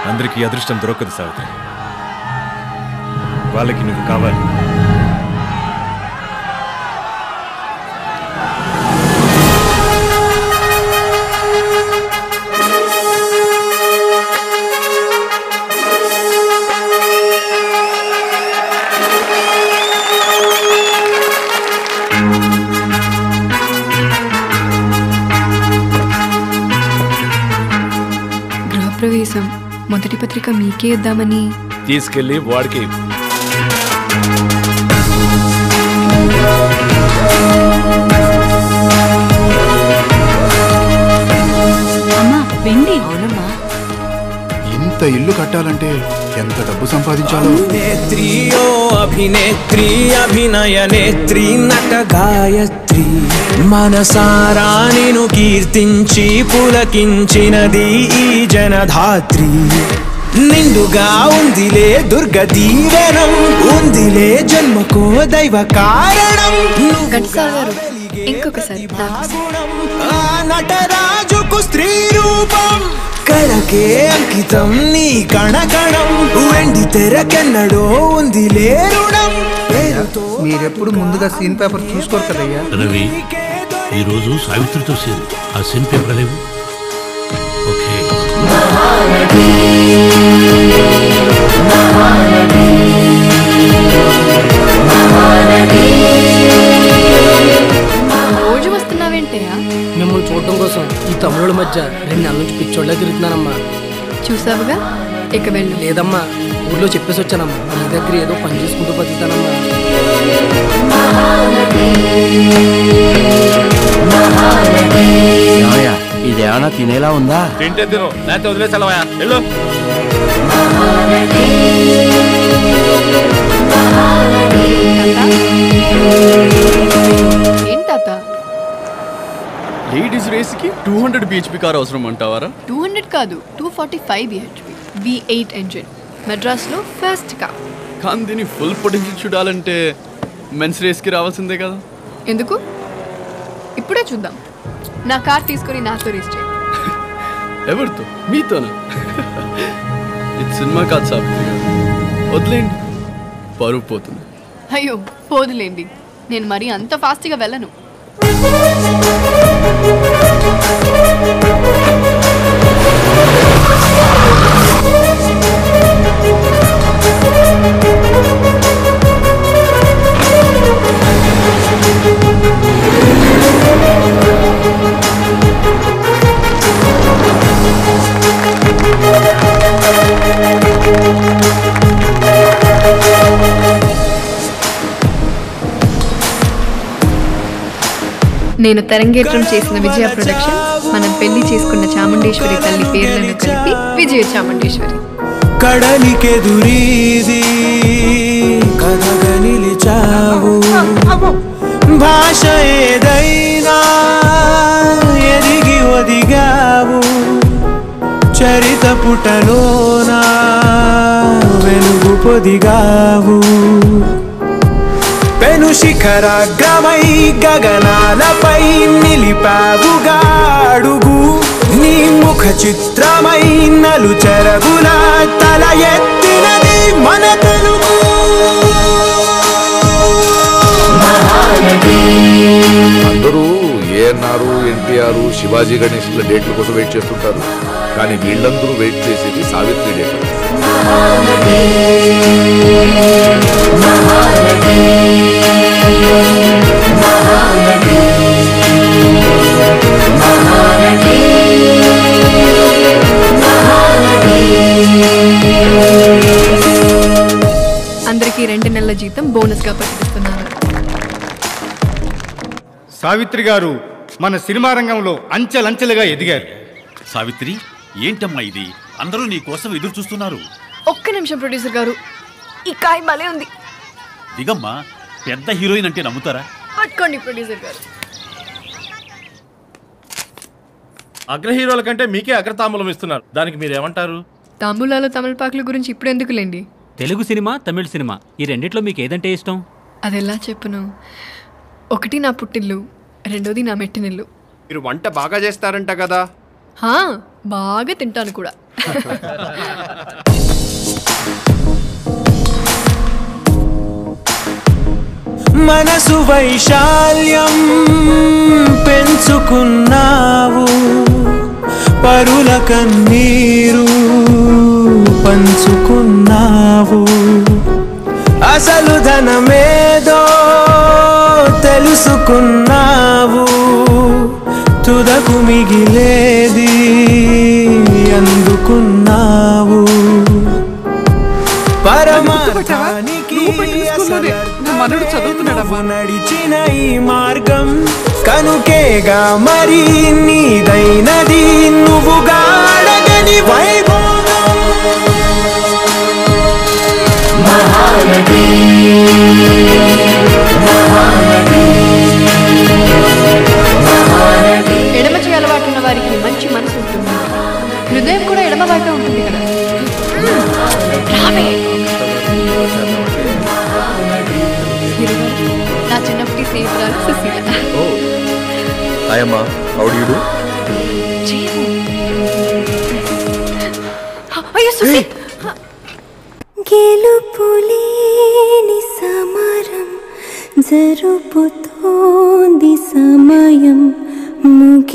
అందరికీ అదృష్టం దొరకదు సావిత్రి వాళ్ళకి నువ్వు కావాలి గృహప్రవేశం మొదటి పత్రిక మీకే ఇద్దామని తీసుకెళ్ళి వాడికి అమ్మా వెండి అవునమ్మా ఇంత ఇల్లు కట్టాలంటే ఎంత డబ్బు సంపాదించాలో నేత్రి ఓ అభినేత్రి అభినయ నేత్రి నట గాయత్రి మనసారా నిను కీర్తించి పులకించినది ఈ జనధాత్రి నిండుగా ఉందిలే దుర్గ దీవెనం ఉందిలే జన్మకో దైవ కారణం ఘంటసాల గారు ఇంకొకసారి నా కోసం. గుణం ఆ నటరాజుకు స్త్రీ రూపం కళకే అంకితం నీ కణకణం వెండి తెరకెన్నడో ఉంది లేరుడం పేరుతో మీరెప్పుడు ముందుగా సీన్ పేపర్ చూసుకోరు కదయ్యా రవి ఈరోజు సావిత్రితో సేరు ఆ సెన్ పేపర్ లేవు ఓకే రోజు వస్తున్నావేంటయ్యా మిమ్మల్ని చూడటం కోసం ఈ తమ్ముళ్ళ మధ్య రెండు నెలల నుంచి పిచ్చోళ్ళ తిరుగుతున్నానమ్మా చూసావుగా ఇక వెళ్ళు లేదమ్మా ఊళ్ళో చెప్పేసి వచ్చానమ్మా మీ దగ్గర ఏదో పని చేసుకుంటూ బతుకుతానమ్మా ఇదేమన్నా తినేలా ఉందా తింటే తిను లేకపోతే వదిలేసలవా వెళ్ళు ఏం తాత లేడీస్ రేస్ కి టూ హండ్రెడ్ బిహెచ్పి కార్ అవసరం అంటావారా టూ హండ్రెడ్ కాదు two forty five BHP V eight engine మెడ్రాస్లో ఫస్ట్ కా కానీ దీని ఫుల్ పొటెన్షియల్ చూడాలంటే మెన్స్ రేస్ కి రావాల్సిందే కదా ఎందుకు ఇప్పుడే చూద్దాం నా కార్ తీసుకొని నాతో రేస్ చేయి ఎవరితో మీతోనా ఇది సినిమా కాదు సావిత్రి గారు వదిలేండి పరువు పోతుంది అయ్యో పోదులేండి నేను మరీ అంత ఫాస్ట్గా వెళ్ళను నేను తెరంగేట్రం చేసిన విజయ ప్రొడక్షన్ మనం పెళ్లి చేసుకున్న చాముండేశ్వరి తల్లి పేర్లను కలిపి విజయ చాముండేశ్వరి కడలికెదురీది కథగా నిలిచావు భాష ఏదైనా ఎదిగి ఒదిగావు చరిత పుటలోనా వెలుగు పొదిగావు పెను శిఖరాగ్రమై గగనాలపై నిలిపావుగాడుగు నీ ముఖ చిత్రమై నలు చెరగుల తల ఎత్తినది మన తెలుగు అందరూ ఏఎన్ఆర్ ఎన్టీఆర్ శివాజీ గణేష్ల డేట్ల కోసం వెయిట్ చేస్తుంటారు కానీ వీళ్ళందరూ వెయిట్ చేసేది సావిత్రి డేట్ అందరికీ రెండు నెలల జీతం బోనస్గా ప్రకటిస్తున్నాను సావిత్రి గారు మన సినిమా రంగంలో అంచెలంచెలుగా ఎదిగారు సావిత్రి ఏంటమ్మా ఇది అందరూ నీ కోసం ఎదురు చూస్తున్నారు ఒక్క నిమిషం ప్రొడ్యూసర్ గారు ఈ కాయ భలే ఉంది దిగమ్మా పెద్ద హీరోయిన్ అంటే నమ్ముతారా పట్టుకోండి ప్రొడ్యూసర్ గారు అగ్ర హీరోల కంటే మీకే అగ్రతాంబూలం ఇస్తున్నారు దానికి మీరేమంటారు తాంబూలాలు తమలపాకుల గురించి ఇప్పుడు ఎందుకులేండి తెలుగు సినిమా తమిళ సినిమా ఈ రెండిట్లో మీకు ఏదంటే ఇష్టం అది ఎలా చెప్పును ఒకటి నా పుట్టిల్లు రెండోది నా మెట్టినిల్లు మీరు వంట బాగా చేస్తారంట కదా హా బాగా తింటాను కూడా మనసు వైశాల్యం పెంచుకున్నావు పరుల కన్నీరు పంచుకున్నావు అసలు ధనమేదో తెలుసుకున్నావు తుదకు మిగిలేది అందుకున్నావు పరమార్థానికి మనడు చదువుతున్నాడమ్మా నడిచిన ఈ మార్గం కనుకేగా మరి నీదైనది నువ్వుగా అడగని వైభోగం మహానది ఎడమ చేయి అలవాటు ఉన్న వారికి మంచి మనసు ఉంటుంది హృదయం కూడా ఎడమ వైపే ఉంటుంది కదా రావే. నా చిన్నప్పటి స్నేహితురాలు సుశీల హాయ్ అమ్మా హౌడీడు చేయము. అయ్యో సుశీల్ గెలుపులేని సమరం జరుపుతోంది సమయం ముగి